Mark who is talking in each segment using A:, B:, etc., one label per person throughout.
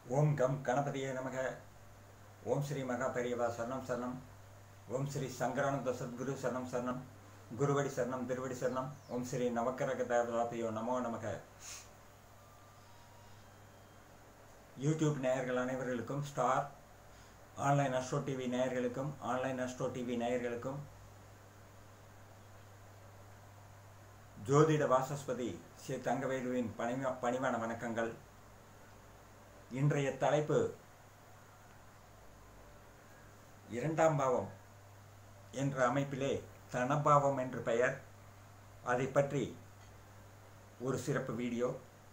A: ஓம் come கணபதியே நமக ஓம் ஸ்ரீ மகா பெரியவா சரணம் சரணம் ஓம் ஸ்ரீ சங்கரானந்த சத்குரு சரணம் சரணம் குருவடி சரணம் திருவடி சரணம் ஓம் ஸ்ரீ நவக்கரக தேவதாபியோ நமோ நமக யூடியூப் நேயர்கள் அனைவர்களுக்கும் ஸ்டார் ஆன்லைன் அஸ்ட்ரோ டிவி நேயர்களுக்கும் ஆன்லைன் அஸ்ட்ரோ டிவி நேயர்களுக்கும் ஜோதிட வாசஸ்பதி ஸ்ரீ தங்கவேலுவின் பணிவ பணிவான வணக்கங்கள் இன்றைய தலைப்பு இரண்டாம் பாவம் என்ற அமைப்பிலே தனபாவம் என்று பெயர் அதை பற்றி ஒரு சிறப்பு வீடியோ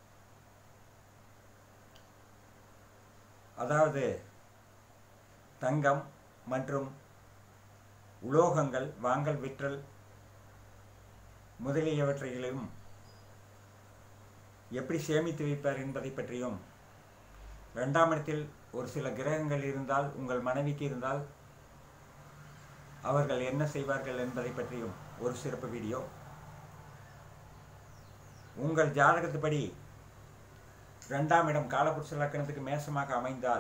A: அதாவது தங்கம் மற்றும் உலோகங்கள் வாங்கல் விற்றல் முதலியவற்றையும் எப்படி சேமித்து வைப்பார் என்பதை பற்றியும் ரெண்டாம் இடத்தில் ஒரு சில கிரகங்கள் இருந்தால் உங்கள் மனைவிக்கு இருந்தால் அவர்கள் என்ன செய்வார்கள் என்பதை பற்றியும் ஒரு சிறப்பு வீடியோ உங்கள் ஜாதகத்துப்படி ரெண்டாம் இடம் காலபுருஷ லக்கணத்துக்கு மேசமாக அமைந்தால்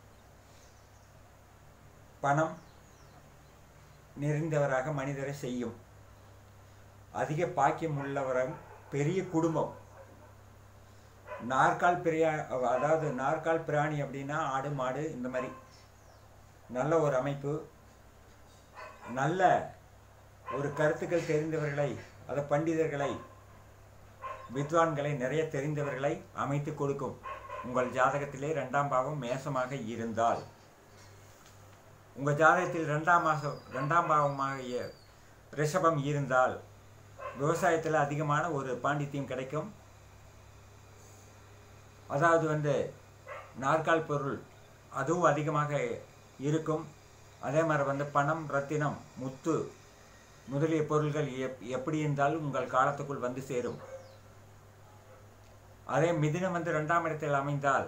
A: பணம் நிறைந்தவராக மனிதரை செய்யும் அதிக பாக்கியம் உள்ளவரும் பெரிய குடும்பம் நாற்கால் பிரியா அதாவது நாற்கால் பிராணி அப்படின்னா ஆடு மாடு இந்த மாதிரி நல்ல ஒரு அமைப்பு நல்ல ஒரு கருத்துக்கள் தெரிந்தவர்களை அதை பண்டிதர்களை வித்வான்களை நிறைய தெரிந்தவர்களை அமைத்து கொடுக்கும் உங்கள் ஜாதகத்திலே ரெண்டாம் பாவம் மேசமாக இருந்தால் உங்கள் ஜாதகத்தில் ரெண்டாம் மாதம் ரெண்டாம் பாவமாக ரிஷபம் இருந்தால் விவசாயத்தில் அதிகமான ஒரு பாண்டித்தியம் கிடைக்கும் அதாவது வந்து நாற்கால் பொருள் அதுவும் அதிகமாக இருக்கும் அதே மாதிரி வந்து பணம் ரத்தினம் முத்து முதலிய பொருள்கள் எப் எப்படி இருந்தாலும் உங்கள் காலத்துக்குள் வந்து சேரும் அதே மிதினம் வந்து ரெண்டாம் இடத்தில் அமைந்தால்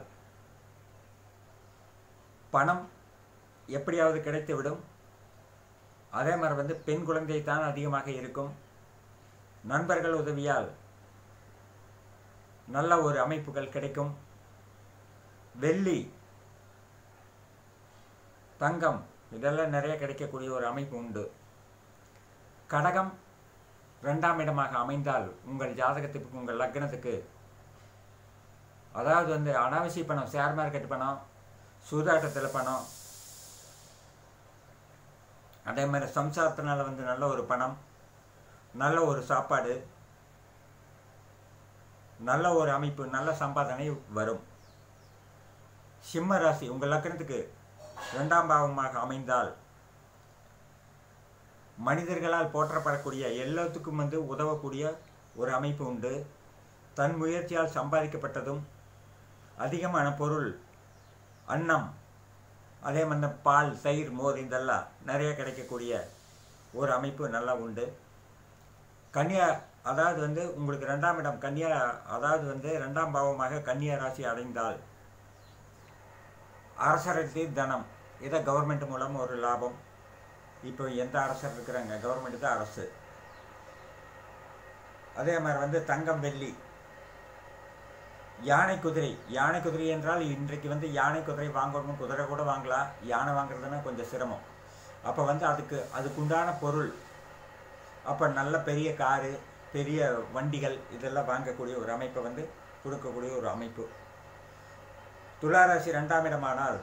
A: பணம் எப்படியாவது கிடைத்துவிடும் அதே மாதிரி வந்து பெண் குழந்தை தான் அதிகமாக இருக்கும் நண்பர்கள் உதவியால் நல்ல ஒரு அமைப்புகள் கிடைக்கும் வெள்ளி தங்கம் இதெல்லாம் நிறைய கிடைக்கக்கூடிய ஒரு அமைப்பு உண்டு கடகம் ரெண்டாம் இடமாக அமைந்தால் உங்கள் ஜாதகத்துக்கு உங்கள் லக்னத்துக்கு அதாவது வந்து அனாவசிய பணம் ஷேர் மார்க்கெட் பணம் சூதாட்டத்தில் பணம் அதே மாதிரி சம்சாரத்தினால வந்து நல்ல ஒரு பணம் நல்ல ஒரு சாப்பாடு நல்ல ஒரு அமைப்பு நல்ல சம்பாதனை வரும் சிம்ம ராசி உங்கள் லக்கணத்துக்கு இரண்டாம் பாவமாக அமைந்தால் மனிதர்களால் போற்றப்படக்கூடிய எல்லாத்துக்கும் வந்து உதவக்கூடிய ஒரு அமைப்பு உண்டு தன் முயற்சியால் சம்பாதிக்கப்பட்டதும் அதிகமான பொருள் அன்னம் அதே மாதிரி பால் தயிர் மோர் இதெல்லாம் நிறைய கிடைக்கக்கூடிய ஒரு அமைப்பு நல்லா உண்டு கன்னியா அதாவது வந்து உங்களுக்கு ரெண்டாம் இடம் கன்னியா அதாவது வந்து ரெண்டாம் பாவமாக கன்னியா ராசி அடைந்தால் அரசரத்து தனம் இதை கவர்மெண்ட் மூலம் ஒரு லாபம் இப்போ எந்த அரசர் இருக்கிறாங்க கவர்மெண்ட் தான் அரசு அதே மாதிரி வந்து தங்கம் வெள்ளி யானை குதிரை யானை குதிரை என்றால் இன்றைக்கு வந்து யானை குதிரை வாங்கணும் குதிரை கூட வாங்கலாம் யானை வாங்குறதுன்னா கொஞ்சம் சிரமம் அப்போ வந்து அதுக்கு அதுக்குண்டான பொருள் அப்போ நல்ல பெரிய காரு பெரிய வண்டிகள் இதெல்லாம் வாங்கக்கூடிய ஒரு அமைப்பை வந்து கொடுக்கக்கூடிய ஒரு அமைப்பு துளாராசி ரெண்டாம் இடமானால்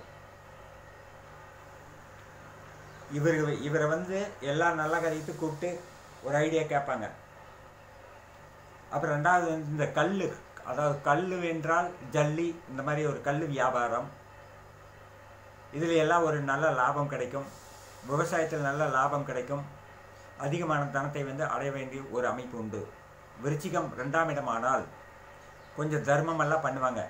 A: இவர் இவரை வந்து எல்லாம் நல்லா கதைத்து கூப்பிட்டு ஒரு ஐடியா கேட்பாங்க அப்புறம் ரெண்டாவது வந்து இந்த கல் அதாவது கல் என்றால் ஜல்லி இந்த மாதிரி ஒரு கல் வியாபாரம் இதில் எல்லாம் ஒரு நல்ல லாபம் கிடைக்கும் விவசாயத்தில் நல்ல லாபம் கிடைக்கும் அதிகமான தனத்தை வந்து அடைய வேண்டிய ஒரு அமைப்பு உண்டு விருச்சிகம் ரெண்டாம் இடமானால் கொஞ்சம் தர்மமெல்லாம் பண்ணுவாங்க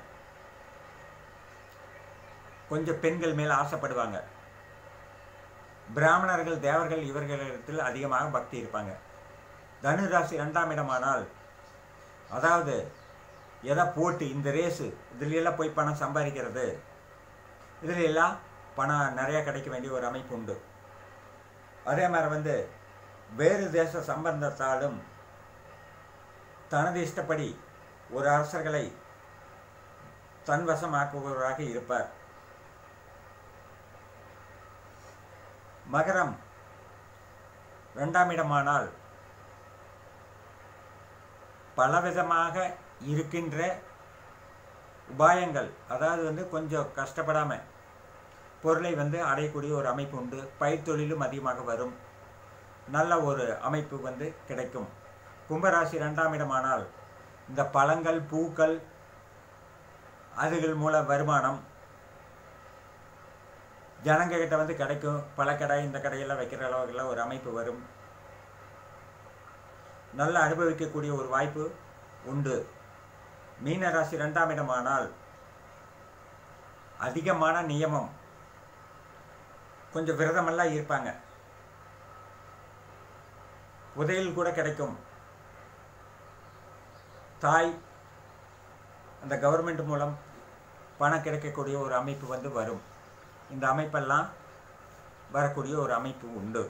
A: கொஞ்சம் பெண்கள் மேலே ஆசைப்படுவாங்க பிராமணர்கள் தேவர்கள் இவர்களிடத்தில் அதிகமாக பக்தி இருப்பாங்க தனுராசி ரெண்டாம் இடமானால் அதாவது எதை போட்டு இந்த ரேஸு இதுலையெல்லாம் போய் பணம் சம்பாதிக்கிறது இதில் எல்லாம் பணம் நிறையா கிடைக்க வேண்டிய ஒரு அமைப்பு உண்டு அதே மாதிரி வந்து வேறு தேச சம்பந்தத்தாலும் தனது இஷ்டப்படி ஒரு அரசர்களை தன்வசமாக்குபவராக இருப்பார் மகரம் ரெண்டாம் இடமானால் பலவிதமாக இருக்கின்ற உபாயங்கள் அதாவது வந்து கொஞ்சம் கஷ்டப்படாமல் பொருளை வந்து அடையக்கூடிய ஒரு அமைப்பு உண்டு பயிர் தொழிலும் அதிகமாக வரும் நல்ல ஒரு அமைப்பு வந்து கிடைக்கும் கும்பராசி ரெண்டாம் இடமானால் இந்த பழங்கள் பூக்கள் அதுகள் மூல வருமானம் ஜனங்க கிட்ட வந்து கிடைக்கும் பழக்கடை இந்த கடையெல்லாம் வைக்கிற அளவுக்குலாம் ஒரு அமைப்பு வரும் நல்லா அனுபவிக்கக்கூடிய ஒரு வாய்ப்பு உண்டு மீனராசி ரெண்டாம் இடமானால் அதிகமான நியமம் கொஞ்சம் விரதமெல்லாம் இருப்பாங்க புதையல் கூட கிடைக்கும் தாய் அந்த கவர்மெண்ட் மூலம் பணம் கிடைக்கக்கூடிய ஒரு அமைப்பு வந்து வரும் இந்த அமைப்பெல்லாம் வரக்கூடிய ஒரு அமைப்பு உண்டு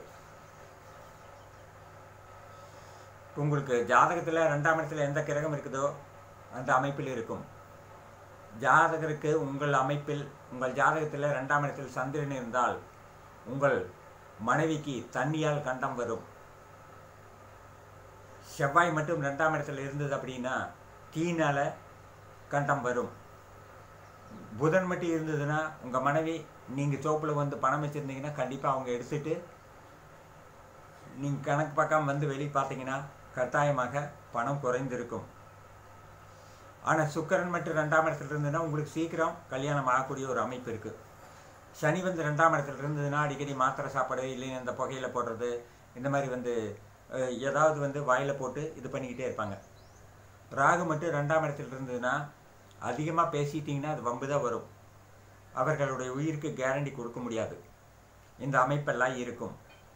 A: இப்போ உங்களுக்கு ஜாதகத்தில் ரெண்டாம் இடத்துல எந்த கிரகம் இருக்குதோ அந்த அமைப்பில் இருக்கும் ஜாதகருக்கு உங்கள் அமைப்பில் உங்கள் ஜாதகத்தில் ரெண்டாம் இடத்தில் சந்திரன் இருந்தால் உங்கள் மனைவிக்கு தண்ணியால் கண்டம் வரும் செவ்வாய் மட்டும் ரெண்டாம் இடத்துல இருந்தது அப்படின்னா தீனால் கண்டம் வரும் புதன் மட்டும் இருந்ததுன்னா உங்கள் மனைவி நீங்கள் சோப்பில் வந்து பணம் வச்சுருந்தீங்கன்னா கண்டிப்பாக அவங்க எடுத்துட்டு நீங்கள் கணக்கு பார்க்காம வந்து வெளியே பார்த்தீங்கன்னா கட்டாயமாக பணம் குறைந்திருக்கும் ஆனால் சுக்கரன் மட்டும் ரெண்டாம் இடத்துல இருந்ததுன்னா உங்களுக்கு சீக்கிரம் கல்யாணம் ஆகக்கூடிய ஒரு அமைப்பு இருக்குது சனி வந்து ரெண்டாம் இடத்துல இருந்ததுன்னா அடிக்கடி மாத்திரை சாப்பாடு இல்லைன்னா இந்த புகையில போடுறது இந்த மாதிரி வந்து அஹ், ஏதாவது வந்து வாயில் போட்டு இது பண்ணிக்கிட்டே இருப்பாங்க ராகு மட்டும் ரெண்டாம் இடத்துல இருந்ததுன்னா அதிகமாக பேசிட்டீங்கன்னா அது வம்பு தான் வரும் அவர்களுடைய உயிருக்கு கேரண்டி கொடுக்க முடியாது இந்த அமைப்பெல்லாம் இருக்கும்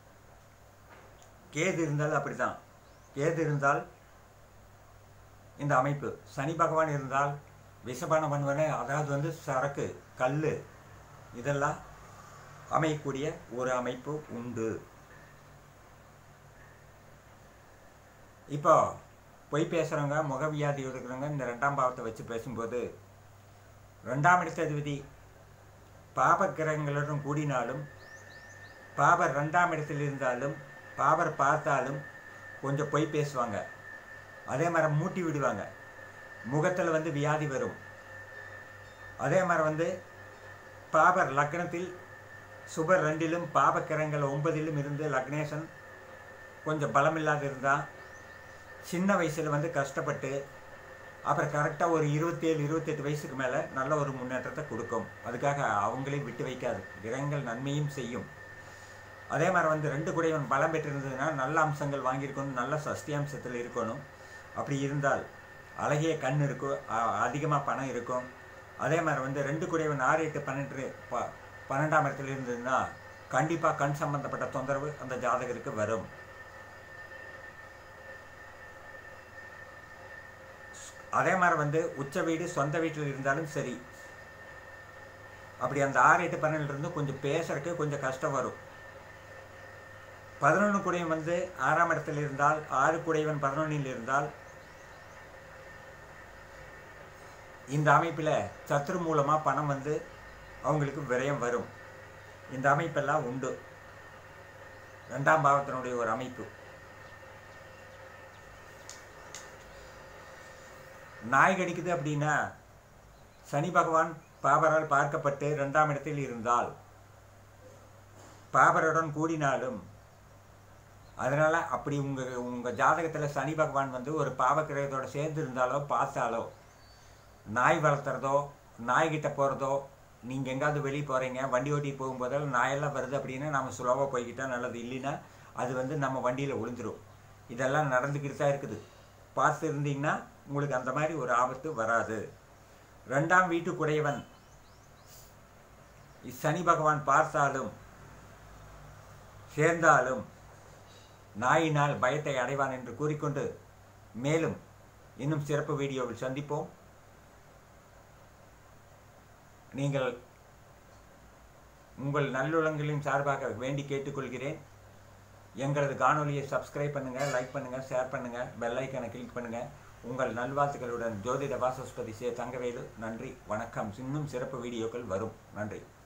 A: கேது இருந்தால் அப்படிதான் கேது இருந்தால் இந்த அமைப்பு சனி பகவான் இருந்தால் விஷபானம் பண்ணுவன அதாவது வந்து சரக்கு கல் இதெல்லாம் அமையக்கூடிய ஒரு அமைப்பு உண்டு இப்போ பொய் பேசுகிறவங்க முகவியாதி இருக்கிறவங்க இந்த ரெண்டாம் பாவத்தை வச்சு பேசும்போது ரெண்டாம் இடத்த அதிபதி பாப கிரகங்களுடன் கூடினாலும் பாபர் ரெண்டாம் இடத்தில் இருந்தாலும் பாபர் பார்த்தாலும் கொஞ்சம் பொய் பேசுவாங்க அதே மாதிரி மூட்டி விடுவாங்க முகத்தில் வந்து வியாதி வரும் அதே மாதிரி வந்து பாபர் லக்னத்தில் சுபர் ரெண்டிலும் பாபக்கிரகங்கள் ஒன்பதிலும் இருந்து லக்னேசன் கொஞ்சம் பலமில்லாத இருந்தால் சின்ன வயசில் வந்து கஷ்டப்பட்டு அப்புறம் கரெக்டாக ஒரு இருபத்தேழு இருபத்தெட்டு வயசுக்கு மேலே நல்ல ஒரு முன்னேற்றத்தை கொடுக்கும் அதுக்காக அவங்களையும் விட்டு வைக்காது கிரகங்கள் நன்மையும் செய்யும் அதே மாதிரி வந்து ரெண்டு குடையவன் பலம் பெற்றிருந்ததுன்னா நல்ல அம்சங்கள் வாங்கியிருக்கணும் நல்ல சஷ்டியாம்சத்தில் இருக்கணும் அப்படி இருந்தால் அழகிய கண் இருக்கும் அதிகமாக பணம் இருக்கும் அதே மாதிரி வந்து ரெண்டு குடையவன் ஆறு எட்டு பன்னெண்டு ப பன்னெண்டாம் இடத்துல இருந்ததுன்னா கண்டிப்பாக கண் சம்பந்தப்பட்ட தொந்தரவு அந்த ஜாதகருக்கு வரும் அதே மாதிரி வந்து உச்ச வீடு சொந்த வீட்டில் இருந்தாலும் சரி அப்படி அந்த ஆறு எட்டு பன்னெண்டுல இருந்து கொஞ்சம் பேசுறதுக்கு கொஞ்சம் கஷ்டம் வரும் பதினொன்று குடையவன் வந்து ஆறாம் இடத்தில் இருந்தால் ஆறு குடையவன் பதினொன்றில் இருந்தால் இந்த அமைப்பில் சத்ரு மூலமாக பணம் வந்து அவங்களுக்கு விரயம் வரும் இந்த அமைப்பெல்லாம் உண்டு ரெண்டாம் பாவத்தினுடைய ஒரு அமைப்பு நாய் கடிக்குது அப்படின்னா சனி பகவான் பாபரால் பார்க்கப்பட்டு ரெண்டாம் இடத்தில் இருந்தால் பாபருடன் கூடினாலும் அதனால் அப்படி உங்கள் உங்கள் ஜாதகத்தில் சனி பகவான் வந்து ஒரு பாவக்கிரகத்தோட சேர்ந்து இருந்தாலோ பார்த்தாலோ நாய் வளர்த்துறதோ நாய்கிட்ட போகிறதோ நீங்கள் எங்காவது வெளியே போகிறீங்க வண்டி ஓட்டிட்டு போகும்போதெல்லாம் நாயெல்லாம் வருது அப்படின்னா நம்ம சுலவாக போய்கிட்டா நல்லது இல்லைன்னா அது வந்து நம்ம வண்டியில் விழுந்துரும் இதெல்லாம் நடந்துக்கிட்டு தான் இருக்குது பார்த்து இருந்தீங்கன்னா உங்களுக்கு அந்த மாதிரி ஒரு ஆபத்து வராது ரெண்டாம் வீட்டுக்குடையவன் சனி பகவான் பார்த்தாலும் சேர்ந்தாலும் நாயினால் பயத்தை அடைவான் என்று கூறிக்கொண்டு மேலும் இன்னும் சிறப்பு வீடியோவில் சந்திப்போம் நீங்கள் உங்கள் நல்லுளங்களின் சார்பாக வேண்டி கேட்டுக்கொள்கிறேன் எங்களது காணொலியை சப்ஸ்கிரைப் பண்ணுங்கள் லைக் பண்ணுங்கள் ஷேர் பண்ணுங்கள் பெல் ஐக்கனை கிளிக் பண்ணுங்கள் உங்கள் நல்வாழ்த்துக்களுடன் ஜோதிட வாசஸ்பதி சே தங்கவேலு நன்றி வணக்கம் இன்னும் சிறப்பு வீடியோக்கள் வரும் நன்றி